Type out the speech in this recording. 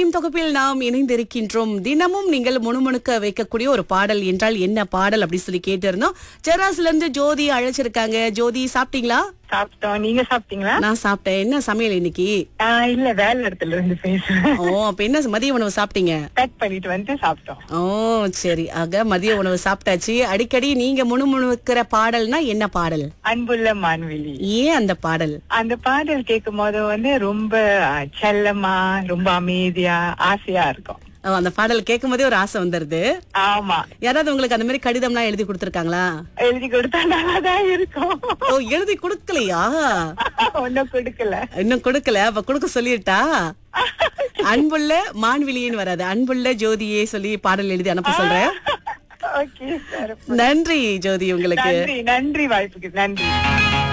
வணக்கம் தொகுப்பில் நாம் இணைந்திருக்கின்றோம் தினமும் நீங்கள் முணுமுணுக்க வைக்கக்கூடிய ஒரு பாடல் என்றால் என்ன பாடல் அப்படி சொல்லி கேட்டிருந்தோம் செராஸ்ல இருந்து ஜோதி அழைச்சிருக்காங்க ஜோதி சாப்பிட்டீங்களா சாப்பிட்டோம் நீங்க சாப்பிட்டீங்களா நான் சாப்பிட்டேன் என்ன சமையல் இன்னைக்கு ஆஹ் இல்ல வேலை இடத்துல இருந்து பேசுறேன் ஓ அப்ப என்ன மதிய உணவு சாப்பிட்டீங்க பேக் பண்ணிட்டு வந்து சாப்பிட்டோம் ஓ சரி ஆக மதிய உணவு சாப்பிட்டாச்சு அடிக்கடி நீங்க முணுமுணுக்கிற பாடல்னா என்ன பாடல் அன்புள்ள மான்வெளி ஏன் அந்த பாடல் அந்த பாடல் கேட்கும் போது வந்து ரொம்ப ஆஹ், செல்லமா ரொம்ப அமைதியா ஆசையா இருக்கும் ஓ, அந்த பாடல் கேட்கும் போதே ஒரு ஆசை வந்துருது ஆமா யாராவது உங்களுக்கு அந்த மாதிரி கடிதம்லாம் எழுதி கொடுத்திருக்காங்களா எழுதி கொடுத்தா நல்லாதான் இருக்கும் ஓ எழுதி கொடுக்கலையா ஒன்னும் கொடுக்கல இன்னும் கொடுக்கல அப்ப கொடுக்க சொல்லிட்டா அன்புள்ள மான்விழின்னு வராது அன்புள்ள ஜோதியே சொல்லி பாடல் எழுதி அனுப்ப சொல்றேன் ஓகே சார் நன்றி ஜோதி உங்களுக்கு நன்றி நன்றி வாய்ப்புக்கு நன்றி